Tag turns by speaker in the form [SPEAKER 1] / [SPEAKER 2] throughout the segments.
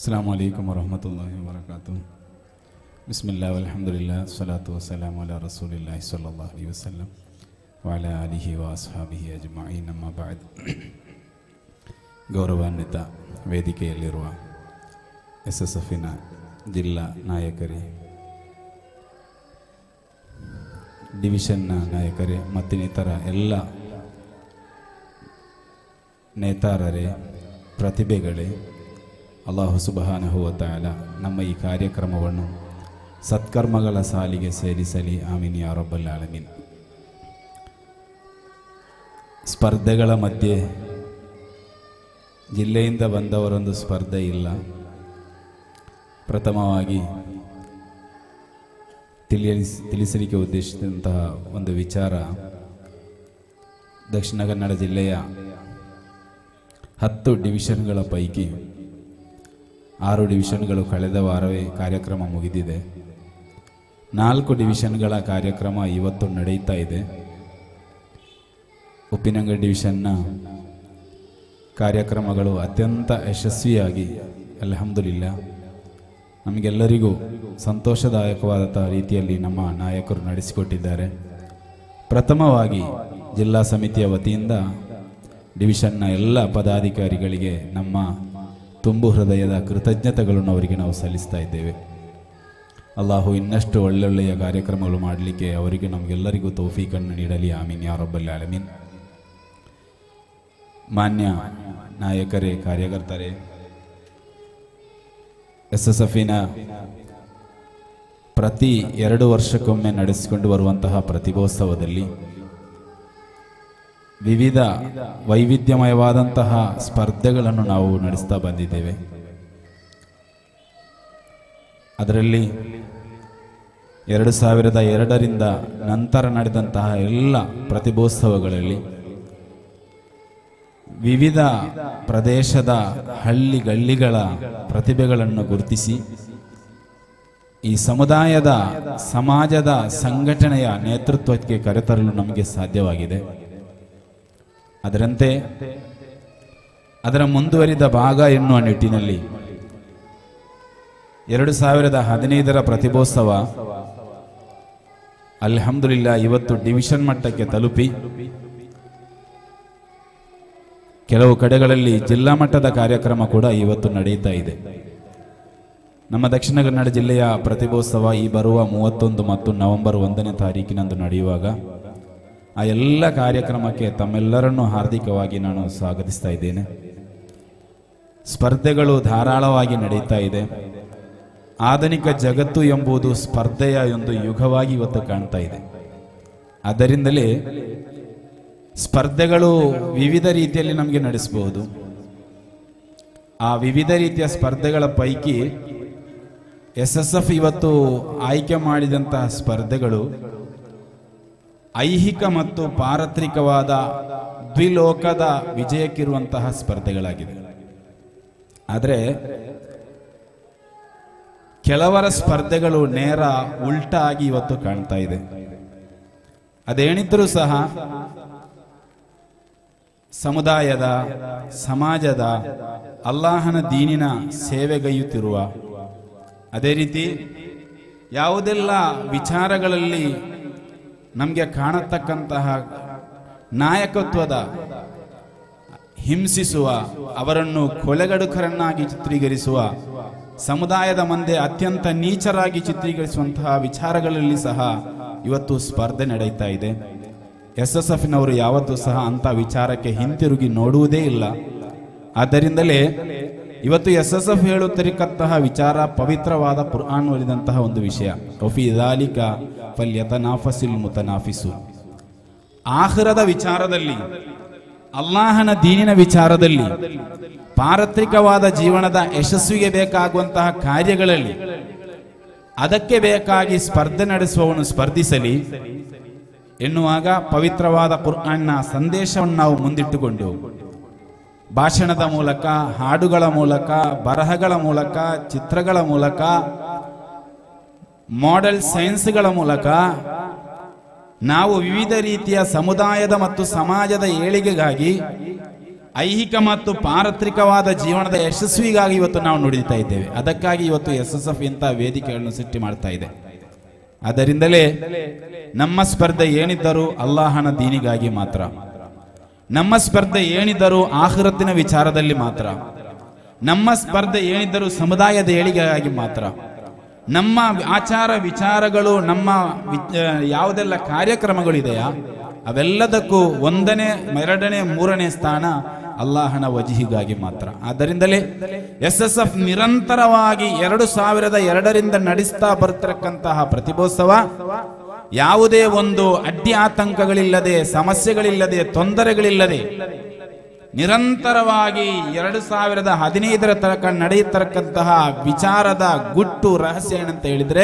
[SPEAKER 1] السلام عليكم ورحمة الله وبركاته بسم الله والحمد لله والصلاة والسلام على رسول الله صلى الله عليه وسلم وعلى آله وأصحابه أجمعين أما بعد ಗೌರವಾನ್ವಿತ ವೇದಿಕೆಯಲ್ಲಿರುವ S S ಎಫಿನ ಜಿಲ್ಲಾ ನಾಯಕರೇ ಡಿವಿಷನ್ನ ನಾಯಕರೇ ಮತ್ತಿನ್ನಿತರ ಎಲ್ಲ ನೇತಾರರೇ ಪ್ರತಿಭೆಗಳೇ ಅಲ್ಲಾಹು ಸುಬಹಾನಹು ತಾಲ ನಮ್ಮ ಈ ಕಾರ್ಯಕ್ರಮವನ್ನು ಸತ್ಕರ್ಮಗಳ ಸಾಲಿಗೆ ಸೇರಿಸಲಿ ಆಮೀನ್ ಯಾ ರಬ್ಬಲ್ ಆಲಮೀನ್ ಸ್ಪರ್ಧೆಗಳ ಮಧ್ಯೆ ಜಿಲ್ಲೆಯಿಂದ ಬಂದವರೊಂದು ಸ್ಪರ್ಧೆ ಇಲ್ಲ ಪ್ರಥಮವಾಗಿ ತಿಳಿಯಲಿಸ್ ತಿಳಿಸಲಿಕ್ಕೆ ಉದ್ದೇಶಿಸಿದಂತಹ ಒಂದು ವಿಚಾರ ದಕ್ಷಿಣ ಕನ್ನಡ ಜಿಲ್ಲೆಯ ಹತ್ತು ಡಿವಿಷನ್ಗಳ ಪೈಕಿ ಆರು ಡಿವಿಷನ್ಗಳು ಕಳೆದ ವಾರವೇ ಕಾರ್ಯಕ್ರಮ ಮುಗಿದಿದೆ ನಾಲ್ಕು ಡಿವಿಷನ್ಗಳ ಕಾರ್ಯಕ್ರಮ ಇವತ್ತು ನಡೆಯುತ್ತಾ ಇದೆ ಉಪ್ಪಿನಂಗಡಿ ಡಿವಿಷನ್ನ ಕಾರ್ಯಕ್ರಮಗಳು ಅತ್ಯಂತ ಯಶಸ್ವಿಯಾಗಿ ಅಲ್ಹಮ್ದುಲಿಲ್ಲ ನಮಗೆಲ್ಲರಿಗೂ ಸಂತೋಷದಾಯಕವಾದಂತಹ ರೀತಿಯಲ್ಲಿ ನಮ್ಮ ನಾಯಕರು ನಡೆಸಿಕೊಟ್ಟಿದ್ದಾರೆ ಪ್ರಥಮವಾಗಿ ಜಿಲ್ಲಾ ಸಮಿತಿಯ ವತಿಯಿಂದ ಡಿವಿಷನ್ನ ಎಲ್ಲ ಪದಾಧಿಕಾರಿಗಳಿಗೆ ನಮ್ಮ ತುಂಬು ಹೃದಯದ ಕೃತಜ್ಞತೆಗಳನ್ನು ಅವರಿಗೆ ನಾವು ಸಲ್ಲಿಸ್ತಾ ಇದ್ದೇವೆ ಅಲ್ಲಾಹು ಇನ್ನಷ್ಟು ಒಳ್ಳೊಳ್ಳೆಯ ಕಾರ್ಯಕ್ರಮಗಳು ಮಾಡಲಿಕ್ಕೆ ಅವರಿಗೆ ನಮಗೆಲ್ಲರಿಗೂ ತೌಫೀಕನ್ನು ನೀಡಲಿ ಆಮೀನ್ ಯಾರೊಬ್ಬಲ್ಲಿ ಆಲಮೀನ್ ಮಾನ್ಯ ನಾಯಕರೇ ಕಾರ್ಯಕರ್ತರೇ ಎಸ್ ಎಸ್ ಎಫಿನ ಪ್ರತಿ ಎರಡು ವರ್ಷಕ್ಕೊಮ್ಮೆ ನಡೆಸಿಕೊಂಡು ಬರುವಂತಹ ಪ್ರತಿಭೋತ್ಸವದಲ್ಲಿ ವಿವಿಧ ವೈವಿಧ್ಯಮಯವಾದಂತಹ ಸ್ಪರ್ಧೆಗಳನ್ನು ನಾವು ನಡೆಸ್ತಾ ಬಂದಿದ್ದೇವೆ ಅದರಲ್ಲಿ ಎರಡು ಸಾವಿರದ ಎರಡರಿಂದ ನಂತರ ನಡೆದಂತಹ ಎಲ್ಲ ಪ್ರತಿಭೋತ್ಸವಗಳಲ್ಲಿ ವಿವಿಧ ಪ್ರದೇಶದ ಹಳ್ಳಿ ಗಳ್ಳಿಗಳ ಪ್ರತಿಭೆಗಳನ್ನು ಗುರುತಿಸಿ ಈ ಸಮುದಾಯದ ಸಮಾಜದ ಸಂಘಟನೆಯ ನೇತೃತ್ವಕ್ಕೆ ಕರೆತರಲು ನಮಗೆ ಸಾಧ್ಯವಾಗಿದೆ ಅದರಂತೆ ಅದರ ಮುಂದುವರಿದ ಭಾಗ ಎನ್ನುವ ನಿಟ್ಟಿನಲ್ಲಿ ಎರಡು ಸಾವಿರದ ಹದಿನೈದರ ಪ್ರತಿಭೋತ್ಸವ ಅಲ್ಹಮ್ದುಲಿಲ್ಲ ಇವತ್ತು ಡಿವಿಷನ್ ಮಟ್ಟಕ್ಕೆ ತಲುಪಿ ಕೆಲವು ಕಡೆಗಳಲ್ಲಿ ಜಿಲ್ಲಾ ಮಟ್ಟದ ಕಾರ್ಯಕ್ರಮ ಕೂಡ ಇವತ್ತು ನಡೆಯುತ್ತಾ ಇದೆ ನಮ್ಮ ದಕ್ಷಿಣ ಕನ್ನಡ ಜಿಲ್ಲೆಯ ಪ್ರತಿಭೋತ್ಸವ ಈ ಬರುವ ಮೂವತ್ತೊಂದು ಮತ್ತು ನವೆಂಬರ್ ಒಂದನೇ ತಾರೀಕಿನಂದು ನಡೆಯುವಾಗ ಆ ಎಲ್ಲ ಕಾರ್ಯಕ್ರಮಕ್ಕೆ ತಮ್ಮೆಲ್ಲರನ್ನೂ ಹಾರ್ದಿಕವಾಗಿ ನಾನು ಸ್ವಾಗತಿಸ್ತಾ ಇದ್ದೇನೆ ಸ್ಪರ್ಧೆಗಳು ಧಾರಾಳವಾಗಿ ನಡೀತಾ ಇದೆ ಆಧುನಿಕ ಜಗತ್ತು ಎಂಬುದು ಸ್ಪರ್ಧೆಯ ಒಂದು ಯುಗವಾಗಿ ಇವತ್ತು ಕಾಣ್ತಾ ಇದೆ ಅದರಿಂದಲೇ ಸ್ಪರ್ಧೆಗಳು ವಿವಿಧ ರೀತಿಯಲ್ಲಿ ನಮಗೆ ನಡೆಸಬಹುದು ಆ ವಿವಿಧ ರೀತಿಯ ಸ್ಪರ್ಧೆಗಳ ಪೈಕಿ ಎಸ್ ಎಸ್ ಎಫ್ ಇವತ್ತು ಆಯ್ಕೆ ಮಾಡಿದಂತಹ ಸ್ಪರ್ಧೆಗಳು ಐಹಿಕ ಮತ್ತು ಪಾರತ್ರಿಕವಾದ ದ್ವಿಲೋಕದ ವಿಜಯಕ್ಕಿರುವಂತಹ ಸ್ಪರ್ಧೆಗಳಾಗಿದೆ ಆದರೆ ಕೆಲವರ ಸ್ಪರ್ಧೆಗಳು ನೇರ ಉಲ್ಟಾ ಆಗಿ ಇವತ್ತು ಕಾಣ್ತಾ ಇದೆ ಅದೇನಿದ್ರೂ ಸಹ ಸಮುದಾಯದ ಸಮಾಜದ ಅಲ್ಲಾಹನ ದೀನಿನ ಸೇವೆಗೈಯುತ್ತಿರುವ ಅದೇ ರೀತಿ ಯಾವುದೆಲ್ಲ ವಿಚಾರಗಳಲ್ಲಿ ನಮಗೆ ಕಾಣತಕ್ಕಂತಹ ನಾಯಕತ್ವದ ಹಿಂಸಿಸುವ ಅವರನ್ನು ಕೊಲೆಗಡುಕರನ್ನಾಗಿ ಚಿತ್ರೀಕರಿಸುವ ಸಮುದಾಯದ ಮುಂದೆ ಅತ್ಯಂತ ನೀಚರಾಗಿ ಚಿತ್ರೀಕರಿಸುವಂತಹ ವಿಚಾರಗಳಲ್ಲಿ ಸಹ ಇವತ್ತು ಸ್ಪರ್ಧೆ ನಡೆಯುತ್ತಾ ಇದೆ ಎಸ್ ಎಸ್ ಎಫ್ನವರು ಯಾವತ್ತೂ ಸಹ ಅಂಥ ವಿಚಾರಕ್ಕೆ ಹಿಂತಿರುಗಿ ನೋಡುವುದೇ ಇಲ್ಲ ಆದ್ದರಿಂದಲೇ ಇವತ್ತು ಎಸ್ ಎಸ್ ಎಫ್ ಹೇಳುತ್ತಿರಕ್ಕಂತಹ ವಿಚಾರ ಪವಿತ್ರವಾದ ಪುರಾನ್ ಒಲಿದಂತಹ ಒಂದು ವಿಷಯ ಒಫಿ ದಾಲಿಕ ಫಲ್ಯತನಾಫಸಿಲ್ ಮುತನಾಫಿಸು ಆಹ್ರದ ವಿಚಾರದಲ್ಲಿ ಅಲ್ಲಾಹನ ದೀನಿನ ವಿಚಾರದಲ್ಲಿ ಪಾರತ್ರಿಕವಾದ ಜೀವನದ ಯಶಸ್ವಿಗೆ ಬೇಕಾಗುವಂತಹ ಕಾರ್ಯಗಳಲ್ಲಿ ಅದಕ್ಕೆ ಬೇಕಾಗಿ ಸ್ಪರ್ಧೆ ನಡೆಸುವವನು ಸ್ಪರ್ಧಿಸಲಿ ಎನ್ನುವಾಗ ಪವಿತ್ರವಾದ ಕುರ್ಆನ್ನ ಸಂದೇಶವನ್ನು ನಾವು ಮುಂದಿಟ್ಟುಕೊಂಡು ಭಾಷಣದ ಮೂಲಕ ಹಾಡುಗಳ ಮೂಲಕ ಬರಹಗಳ ಮೂಲಕ ಚಿತ್ರಗಳ ಮೂಲಕ ಮಾಡೆಲ್ ಸೈನ್ಸ್ಗಳ ಮೂಲಕ ನಾವು ವಿವಿಧ ರೀತಿಯ ಸಮುದಾಯದ ಮತ್ತು ಸಮಾಜದ ಏಳಿಗೆಗಾಗಿ ಐಹಿಕ ಮತ್ತು ಪಾರತ್ರಿಕವಾದ ಜೀವನದ ಯಶಸ್ವಿಗಾಗಿ ಇವತ್ತು ನಾವು ನುಡಿತಾ ಇದ್ದೇವೆ ಅದಕ್ಕಾಗಿ ಇವತ್ತು ಎಸ್ ಎಸ್ ಎಫ್ ಇಂಥ ವೇದಿಕೆಗಳನ್ನು ಸೃಷ್ಟಿ ಮಾಡ್ತಾ ಇದೆ ಅದರಿಂದಲೇ ನಮ್ಮ ಸ್ಪರ್ಧೆ ಏನಿದ್ದರೂ ಅಲ್ಲಾಹನ ದೀನಿಗಾಗಿ ಮಾತ್ರ ನಮ್ಮ ಸ್ಪರ್ಧೆ ಏನಿದ್ದರೂ ಆಖಿರತ್ತಿನ ವಿಚಾರದಲ್ಲಿ ಮಾತ್ರ ನಮ್ಮ ಸ್ಪರ್ಧೆ ಏನಿದ್ದರೂ ಸಮುದಾಯದ ಏಳಿಗೆಗಾಗಿ ಮಾತ್ರ ನಮ್ಮ ಆಚಾರ ವಿಚಾರಗಳು ನಮ್ಮ ವಿ- ಆ, ಯಾವುದೆಲ್ಲ ಕಾರ್ಯಕ್ರಮಗಳಿದೆಯಾ ಅವೆಲ್ಲದಕ್ಕೂ ಒಂದನೇ ಎರಡನೇ ಮೂರನೇ ಸ್ಥಾನ ಅಲ್ಲಾಹನ ವಜಿಹಿಗಾಗಿ ಮಾತ್ರ ಆದ್ದರಿಂದಲೇ ಎಸ್ ಎಸ್ ಎಫ್ ನಿರಂತರವಾಗಿ ಎರಡು ಸಾವಿರದ ಎರಡರಿಂದ ನಡೆಸ್ತಾ ಬರ್ತಕ್ಕಂತಹ ಪ್ರತಿಭೋತ್ಸವ ಯಾವುದೇ ಒಂದು ಅಡ್ಡಿ ಆತಂಕಗಳಿಲ್ಲದೆ ಸಮಸ್ಯೆಗಳಿಲ್ಲದೆ ತೊಂದರೆಗಳಿಲ್ಲದೆ ನಿರಂತರವಾಗಿ ಎರಡು ಸಾವಿರದ ಹದಿನೈದರ ತನಕ ನಡೆಯತಕ್ಕಂತಹ ವಿಚಾರದ ಗುಟ್ಟು ರಹಸ್ಯ ಏನಂತ ಹೇಳಿದ್ರೆ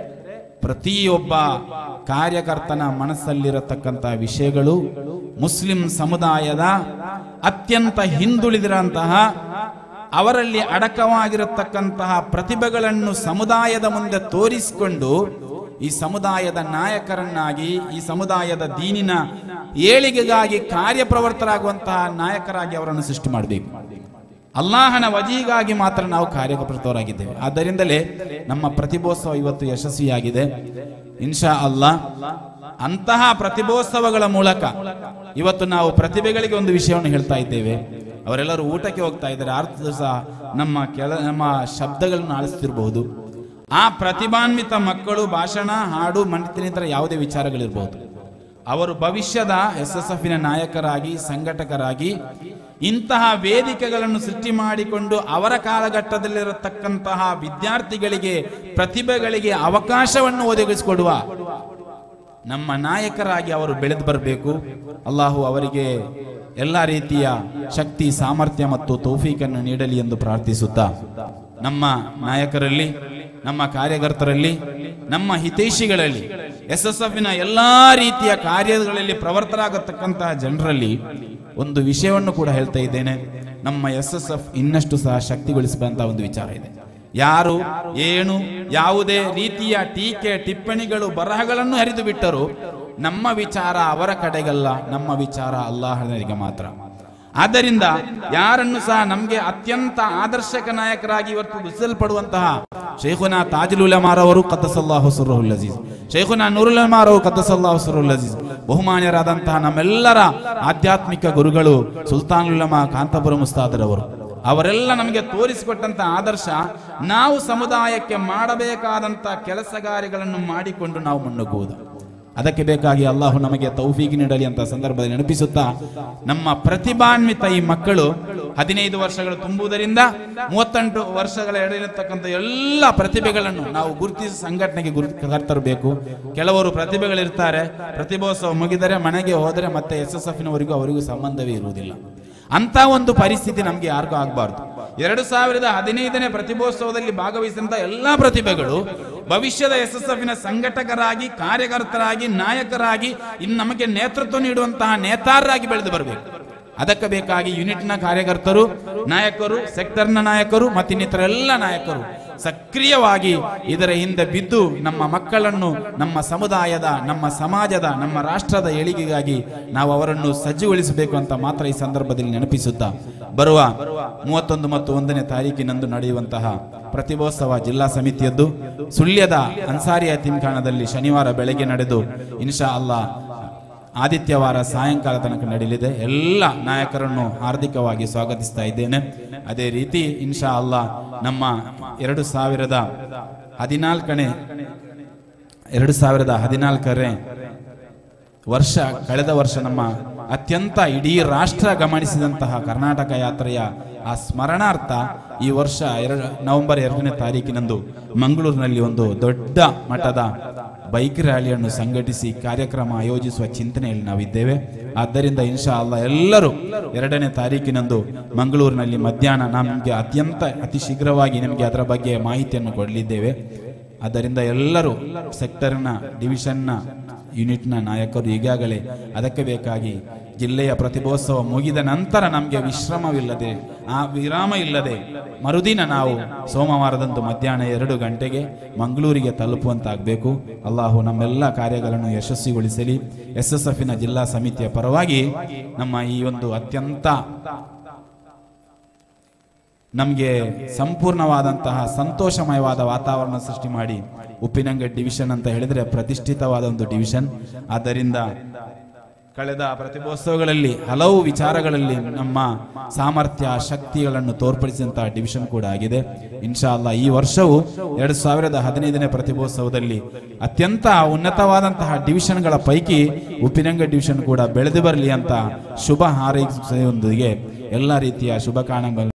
[SPEAKER 1] ಪ್ರತಿಯೊಬ್ಬ ಕಾರ್ಯಕರ್ತನ ಮನಸ್ಸಲ್ಲಿರತಕ್ಕಂತಹ ವಿಷಯಗಳು ಮುಸ್ಲಿಂ ಸಮುದಾಯದ ಅತ್ಯಂತ ಹಿಂದುಳಿದಿರಂತಹ ಅವರಲ್ಲಿ ಅಡಕವಾಗಿರತಕ್ಕಂತಹ ಪ್ರತಿಭೆಗಳನ್ನು ಸಮುದಾಯದ ಮುಂದೆ ತೋರಿಸಿಕೊಂಡು ಈ ಸಮುದಾಯದ ನಾಯಕರನ್ನಾಗಿ ಈ ಸಮುದಾಯದ ದೀನಿನ ಏಳಿಗೆಗಾಗಿ ಕಾರ್ಯಪ್ರವರ್ತರಾಗುವಂತಹ ನಾಯಕರಾಗಿ ಅವರನ್ನು ಸೃಷ್ಟಿ ಮಾಡಬೇಕು ಅಲ್ಲಾಹನ ವಜಿಗಾಗಿ ಮಾತ್ರ ನಾವು ಕಾರ್ಯಪ್ರವೃತ್ತರಾಗಿದ್ದೇವೆ ಆದ್ದರಿಂದಲೇ ನಮ್ಮ ಪ್ರತಿಭೋತ್ಸವ ಇವತ್ತು ಯಶಸ್ವಿಯಾಗಿದೆ ಇನ್ಶಾ ಅಲ್ಲಾ ಅಂತಹ ಪ್ರತಿಭೋತ್ಸವಗಳ ಮೂಲಕ ಇವತ್ತು ನಾವು ಪ್ರತಿಭೆಗಳಿಗೆ ಒಂದು ವಿಷಯವನ್ನು ಹೇಳ್ತಾ ಇದ್ದೇವೆ ಅವರೆಲ್ಲರೂ ಊಟಕ್ಕೆ ಹೋಗ್ತಾ ಇದ್ದಾರೆ ಆರ್ಥ ದಿವಸ ನಮ್ಮ ಕೆಲ ನಮ್ಮ ಶಬ್ದಗಳನ್ನು ಆಲಿಸ್ತಿರಬಹುದು ಆ ಪ್ರತಿಭಾನ್ವಿತ ಮಕ್ಕಳು ಭಾಷಣ ಹಾಡು ಮಣಿತರ ಯಾವುದೇ ವಿಚಾರಗಳಿರಬಹುದು ಅವರು ಭವಿಷ್ಯದ ಎಸ್ ಎಸ್ ಎಫ್ನ ನಾಯಕರಾಗಿ ಸಂಘಟಕರಾಗಿ ಇಂತಹ ವೇದಿಕೆಗಳನ್ನು ಸೃಷ್ಟಿ ಮಾಡಿಕೊಂಡು ಅವರ ಕಾಲಘಟ್ಟದಲ್ಲಿರತಕ್ಕಂತಹ ವಿದ್ಯಾರ್ಥಿಗಳಿಗೆ ಪ್ರತಿಭೆಗಳಿಗೆ ಅವಕಾಶವನ್ನು ಒದಗಿಸಿಕೊಡುವ ನಮ್ಮ ನಾಯಕರಾಗಿ ಅವರು ಬೆಳೆದು ಬರಬೇಕು ಅಲ್ಲಾಹು ಅವರಿಗೆ ಎಲ್ಲ ರೀತಿಯ ಶಕ್ತಿ ಸಾಮರ್ಥ್ಯ ಮತ್ತು ತೌಫೀಕನ್ನು ನೀಡಲಿ ಎಂದು ಪ್ರಾರ್ಥಿಸುತ್ತಾ ನಮ್ಮ ನಾಯಕರಲ್ಲಿ ನಮ್ಮ ಕಾರ್ಯಕರ್ತರಲ್ಲಿ ನಮ್ಮ ಹಿತೈಷಿಗಳಲ್ಲಿ ಎಸ್ ಎಸ್ ಎಫ್ನ ಎಲ್ಲಾ ರೀತಿಯ ಕಾರ್ಯಗಳಲ್ಲಿ ಪ್ರವರ್ತರಾಗತಕ್ಕಂತಹ ಜನರಲ್ಲಿ ಒಂದು ವಿಷಯವನ್ನು ಕೂಡ ಹೇಳ್ತಾ ಇದ್ದೇನೆ ನಮ್ಮ ಎಸ್ ಎಸ್ ಎಫ್ ಇನ್ನಷ್ಟು ಸಹ ಶಕ್ತಿಗೊಳಿಸುವಂತಹ ಒಂದು ವಿಚಾರ ಇದೆ ಯಾರು ಏನು ಯಾವುದೇ ರೀತಿಯ ಟೀಕೆ ಟಿಪ್ಪಣಿಗಳು ಬರಹಗಳನ್ನು ಹರಿದು ಬಿಟ್ಟರು ನಮ್ಮ ವಿಚಾರ ಅವರ ಕಡೆಗಲ್ಲ ನಮ್ಮ ವಿಚಾರ ಅಲ್ಲಾಹನಿಗೆ ಮಾತ್ರ ಆದ್ದರಿಂದ ಯಾರನ್ನು ಸಹ ನಮಗೆ ಅತ್ಯಂತ ಆದರ್ಶಕ ನಾಯಕರಾಗಿ ಇವತ್ತು ಗುರುತಿಸಲ್ಪಡುವಂತಹ ಶೇಖುನಾ ತಾಜುಲ್ ಉಲಮಾರವರು ಕದ್ದಸಲ್ಲಾಹು ಸುರುಲ್ ಅಜೀಜ್ ಶೇಖುನಾ ನೂರುಲ್ ಉಲಮಾರವರು ಕದ್ದಸಲ್ಲಾಹು ಸುರುಲ್ ಅಜೀಜ್ ಬಹುಮಾನ್ಯರಾದಂತಹ ನಮ್ಮೆಲ್ಲರ ಆಧ್ಯಾತ್ಮಿಕ ಗುರುಗಳು ಸುಲ್ತಾನ್ ಉಲಮಾ ಕಾಂತಪುರ ಮುಸ್ತಾದರವರು ಅವರೆಲ್ಲ ನಮಗೆ ತೋರಿಸಿಕೊಟ್ಟಂತ ಆದರ್ಶ ನಾವು ಸಮುದಾಯಕ್ಕೆ ಮಾಡಬೇಕಾದಂತ ಕೆಲಸಗಾರಿಗಳನ್ನು ಮಾಡಿಕೊಂಡು ನಾವು ಮುನ್ನುಗ್ಗುವುದು ಅದಕ್ಕೆ ಬೇಕಾಗಿ ಅಲ್ಲಾಹು ನಮಗೆ ತೌಫೀಗಿ ನೀಡಲಿ ಅಂತ ಸಂದರ್ಭದಲ್ಲಿ ನೆನಪಿಸುತ್ತಾ ನಮ್ಮ ಪ್ರತಿಭಾನ್ವಿತ ಈ ಮಕ್ಕಳು ಹದಿನೈದು ವರ್ಷಗಳು ತುಂಬುವುದರಿಂದ ಮೂವತ್ತೆಂಟು ವರ್ಷಗಳ ಎಡೆಯಿರತಕ್ಕಂಥ ಎಲ್ಲ ಪ್ರತಿಭೆಗಳನ್ನು ನಾವು ಗುರುತಿಸಿ ಸಂಘಟನೆಗೆ ಗುರು ಕರ್ತರಬೇಕು ಕೆಲವರು ಪ್ರತಿಭೆಗಳಿರ್ತಾರೆ ಪ್ರತಿಭೋತ್ಸವ ಮುಗಿದರೆ ಮನೆಗೆ ಹೋದರೆ ಮತ್ತೆ ಎಸ್ ಎಸ್ ಎಫ್ನವರಿಗೂ ಅವರಿಗೂ ಸಂಬಂಧವೇ ಇರುವುದಿಲ್ಲ ಅಂತ ಒಂದು ಪರಿಸ್ಥಿತಿ ನಮಗೆ ಯಾರಿಗೂ ಆಗಬಾರ್ದು ಎರಡು ಸಾವಿರದ ಹದಿನೈದನೇ ಪ್ರತಿಭೋತ್ಸವದಲ್ಲಿ ಭಾಗವಹಿಸಿದಂತ ಎಲ್ಲಾ ಪ್ರತಿಭೆಗಳು ಭವಿಷ್ಯದ ಎಸ್ ಎಸ್ ಎಫ್ನ ಸಂಘಟಕರಾಗಿ ಕಾರ್ಯಕರ್ತರಾಗಿ ನಾಯಕರಾಗಿ ಇನ್ನು ನಮಗೆ ನೇತೃತ್ವ ನೀಡುವಂತಹ ನೇತಾರರಾಗಿ ಬೆಳೆದು ಬರಬೇಕು ಅದಕ್ಕೆ ಬೇಕಾಗಿ ಯೂನಿಟ್ನ ಕಾರ್ಯಕರ್ತರು ನಾಯಕರು ಸೆಕ್ಟರ್ನ ನಾಯಕರು ಮತ್ತು ಇನ್ನಿತರ ಎಲ್ಲ ನಾಯಕರು ಸಕ್ರಿಯವಾಗಿ ಇದರ ಹಿಂದೆ ಬಿದ್ದು ನಮ್ಮ ಮಕ್ಕಳನ್ನು ನಮ್ಮ ಸಮುದಾಯದ ನಮ್ಮ ಸಮಾಜದ ನಮ್ಮ ರಾಷ್ಟ್ರದ ಏಳಿಗೆಗಾಗಿ ನಾವು ಅವರನ್ನು ಸಜ್ಜುಗೊಳಿಸಬೇಕು ಅಂತ ಮಾತ್ರ ಈ ಸಂದರ್ಭದಲ್ಲಿ ನೆನಪಿಸುತ್ತಾ ಬರುವ ಮೂವತ್ತೊಂದು ಮತ್ತು ಒಂದನೇ ತಾರೀಕಿನಂದು ನಡೆಯುವಂತಹ ಪ್ರತಿಭೋತ್ಸವ ಜಿಲ್ಲಾ ಸಮಿತಿಯದ್ದು ಸುಳ್ಯದ ಅನ್ಸಾರಿ ಯತೀಮ್ಖಾನದಲ್ಲಿ ಶನಿವಾರ ಬೆಳಗ್ಗೆ ನಡೆದು ಇನ್ಶಾ ಅಲ್ಲಾ ಆದಿತ್ಯವಾರ ಸಾಯಂಕಾಲ ತನಕ ನಡೆಯಲಿದೆ ಎಲ್ಲ ನಾಯಕರನ್ನು ಹಾರ್ದಿಕವಾಗಿ ಸ್ವಾಗತಿಸ್ತಾ ಇದ್ದೇನೆ ಅದೇ ರೀತಿ ಇನ್ಶಾ ಅಲ್ಲಾ ನಮ್ಮ ಎರಡು ಸಾವಿರದ ಹದಿನಾಲ್ಕನೇ ಎರಡು ಸಾವಿರದ ಹದಿನಾಲ್ಕನೇ ವರ್ಷ ಕಳೆದ ವರ್ಷ ನಮ್ಮ ಅತ್ಯಂತ ಇಡೀ ರಾಷ್ಟ್ರ ಗಮನಿಸಿದಂತಹ ಕರ್ನಾಟಕ ಯಾತ್ರೆಯ ಆ ಸ್ಮರಣಾರ್ಥ ಈ ವರ್ಷ ಎರಡು ನವೆಂಬರ್ ಎರಡನೇ ತಾರೀಕಿನಂದು ಮಂಗಳೂರಿನಲ್ಲಿ ಒಂದು ದೊಡ್ಡ ಮಟ್ಟದ ಬೈಕ್ ರ್ಯಾಲಿಯನ್ನು ಸಂಘಟಿಸಿ ಕಾರ್ಯಕ್ರಮ ಆಯೋಜಿಸುವ ಚಿಂತನೆಯಲ್ಲಿ ನಾವಿದ್ದೇವೆ ಆದ್ದರಿಂದ ಇನ್ಶಾ ಅಲ್ಲ ಎಲ್ಲರೂ ಎರಡನೇ ತಾರೀಕಿನಂದು ಮಂಗಳೂರಿನಲ್ಲಿ ಮಧ್ಯಾಹ್ನ ನಮಗೆ ಅತ್ಯಂತ ಅತಿ ಶೀಘ್ರವಾಗಿ ನಿಮಗೆ ಅದರ ಬಗ್ಗೆ ಮಾಹಿತಿಯನ್ನು ಕೊಡಲಿದ್ದೇವೆ ಆದ್ದರಿಂದ ಎಲ್ಲರೂ ಸೆಕ್ಟರ್ನ ಡಿವಿಷನ್ನ ಯೂನಿಟ್ನ ನಾಯಕರು ಈಗಾಗಲೇ ಅದಕ್ಕೆ ಬೇಕಾಗಿ ಜಿಲ್ಲೆಯ ಪ್ರತಿಭೋತ್ಸವ ಮುಗಿದ ನಂತರ ನಮಗೆ ವಿಶ್ರಮವಿಲ್ಲದೆ ಆ ವಿರಾಮ ಇಲ್ಲದೆ ಮರುದಿನ ನಾವು ಸೋಮವಾರದಂದು ಮಧ್ಯಾಹ್ನ ಎರಡು ಗಂಟೆಗೆ ಮಂಗಳೂರಿಗೆ ತಲುಪುವಂತಾಗಬೇಕು ಅಲ್ಲಾಹು ನಮ್ಮೆಲ್ಲ ಕಾರ್ಯಗಳನ್ನು ಯಶಸ್ವಿಗೊಳಿಸಲಿ ಎಸ್ ಎಸ್ ಎಫ್ನ ಜಿಲ್ಲಾ ಸಮಿತಿಯ ಪರವಾಗಿ ನಮ್ಮ ಈ ಒಂದು ಅತ್ಯಂತ ನಮಗೆ ಸಂಪೂರ್ಣವಾದಂತಹ ಸಂತೋಷಮಯವಾದ ವಾತಾವರಣ ಸೃಷ್ಟಿ ಮಾಡಿ ಉಪ್ಪಿನಂಗಡಿ ಡಿವಿಷನ್ ಅಂತ ಹೇಳಿದ್ರೆ ಪ್ರತಿಷ್ಠಿತವಾದ ಒಂದು ಡಿವಿಷನ್ ಆದ್ದರಿಂದ ಕಳೆದ ಪ್ರತಿಭೋತ್ಸವಗಳಲ್ಲಿ ಹಲವು ವಿಚಾರಗಳಲ್ಲಿ ನಮ್ಮ ಸಾಮರ್ಥ್ಯ ಶಕ್ತಿಗಳನ್ನು ತೋರ್ಪಡಿಸಿದಂತಹ ಡಿವಿಷನ್ ಕೂಡ ಆಗಿದೆ ಇನ್ಶಾ ಅಲ್ಲಾ ಈ ವರ್ಷವು ಎರಡು ಸಾವಿರದ ಹದಿನೈದನೇ ಪ್ರತಿಭೋತ್ಸವದಲ್ಲಿ ಅತ್ಯಂತ ಉನ್ನತವಾದಂತಹ ಡಿವಿಷನ್ಗಳ ಪೈಕಿ ಉಪ್ಪಿನಂಗ ಡಿವಿಷನ್ ಕೂಡ ಬೆಳೆದು ಬರಲಿ ಅಂತ ಶುಭ ಹಾರೈಕೆಯೊಂದಿಗೆ ಎಲ್ಲ ರೀತಿಯ ಶುಭ ಕಾರಣಗಳು